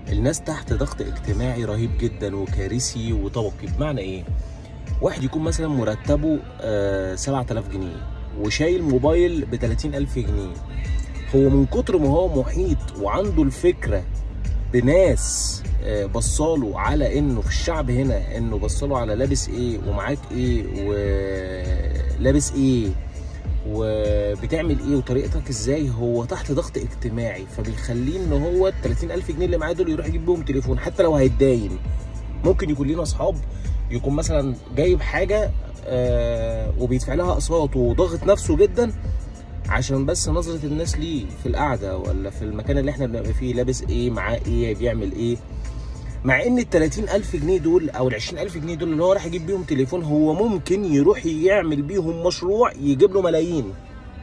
الناس تحت ضغط اجتماعي رهيب جدا وكارثي وطبقي بمعنى ايه واحد يكون مثلا مرتبه آه 7000 جنيه وشايل موبايل ب 30000 جنيه هو من كتر ما هو محيط وعنده الفكره بناس آه، بصاله على انه في الشعب هنا انه بصاله على لابس ايه ومعاك ايه ولابس ايه وبتعمل ايه وطريقتك ازاي هو تحت ضغط اجتماعي فبيخليه ان هو ال 30000 جنيه اللي معاه دول يروح يجيب بيهم تليفون حتى لو هيتداين ممكن يكون لينا اصحاب يكون مثلا جايب حاجه آه وبيدفع لها اقساط وضاغط نفسه جدا عشان بس نظرة الناس ليه في القعدة ولا في المكان اللي احنا بنبقى فيه لابس ايه معاه ايه بيعمل ايه مع ان ال 30000 جنيه دول او ال 20000 جنيه دول اللي هو راح يجيب بيهم تليفون هو ممكن يروح يعمل بيهم مشروع يجيب له ملايين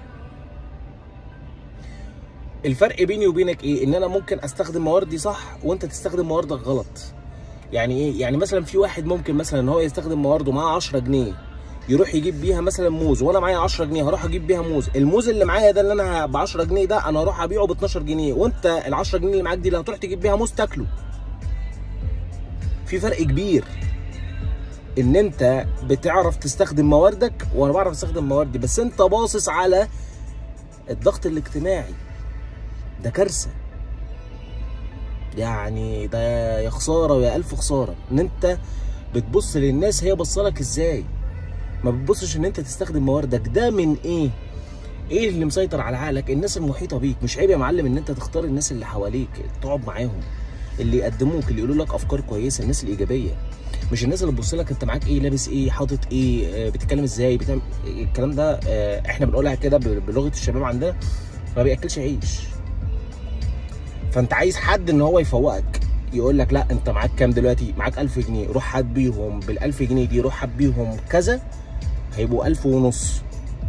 الفرق بيني وبينك ايه ان انا ممكن استخدم مواردي صح وانت تستخدم مواردك غلط يعني ايه يعني مثلا في واحد ممكن مثلا ان هو يستخدم موارده معاه 10 جنيه يروح يجيب بيها مثلا موز وانا معايا 10 جنيه هروح اجيب بيها موز الموز اللي معايا ده اللي انا ب 10 جنيه ده انا هروح ابيعه ب 12 جنيه وانت ال 10 جنيه اللي معاك دي اللي هتروح تجيب بيها موز تاكله في فرق كبير ان انت بتعرف تستخدم مواردك وانا بعرف استخدم مواردي بس انت باصص على الضغط الاجتماعي ده كارثه يعني ده يا خساره ويا الف خساره ان انت بتبص للناس هي بصلك ازاي ما بتبصش ان انت تستخدم مواردك ده من ايه ايه اللي مسيطر على عقلك الناس المحيطه بيك مش عيب يا معلم ان انت تختار الناس اللي حواليك تقعد معاهم اللي يقدموك اللي يقولوا لك افكار كويسه الناس الايجابيه مش الناس اللي تبص لك انت معاك ايه لابس ايه حاطط ايه آه، بتتكلم ازاي بتعمل الكلام ده آه، احنا بنقولها كده ب- بلغه الشباب عندنا ما بياكلش عيش فانت عايز حد ان هو يفوقك يقول لك لا انت معاك كام دلوقتي معاك 1000 جنيه روح هات بيهم بال 1000 جنيه دي روح هات بيهم كذا هيبقوا 1000 ونص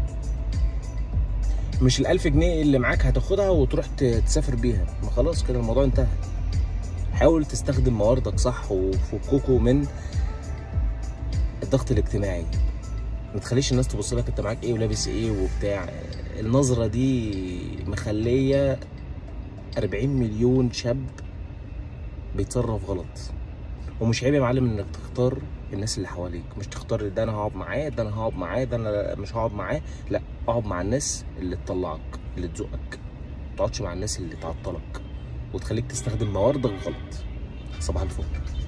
مش ال 1000 جنيه اللي معاك هتاخدها وتروح ت- تسافر بيها ما خلاص كده الموضوع انتهى حاول تستخدم مواردك صح وفكوكوا من الضغط الاجتماعي ما تخليش الناس تبص لك انت معاك ايه ولابس ايه وبتاع النظره دي مخليه 40 مليون شاب بيتصرف غلط ومش عيب يا معلم انك تختار الناس اللي حواليك مش تختار ده انا هقعد معاه ده انا هقعد معاه ده انا مش هقعد معاه لا اقعد مع الناس اللي تطلعك اللي تزقك ما تقعدش مع الناس اللي تعطلك وتخليك تستخدم مواردك غلط صباح الفل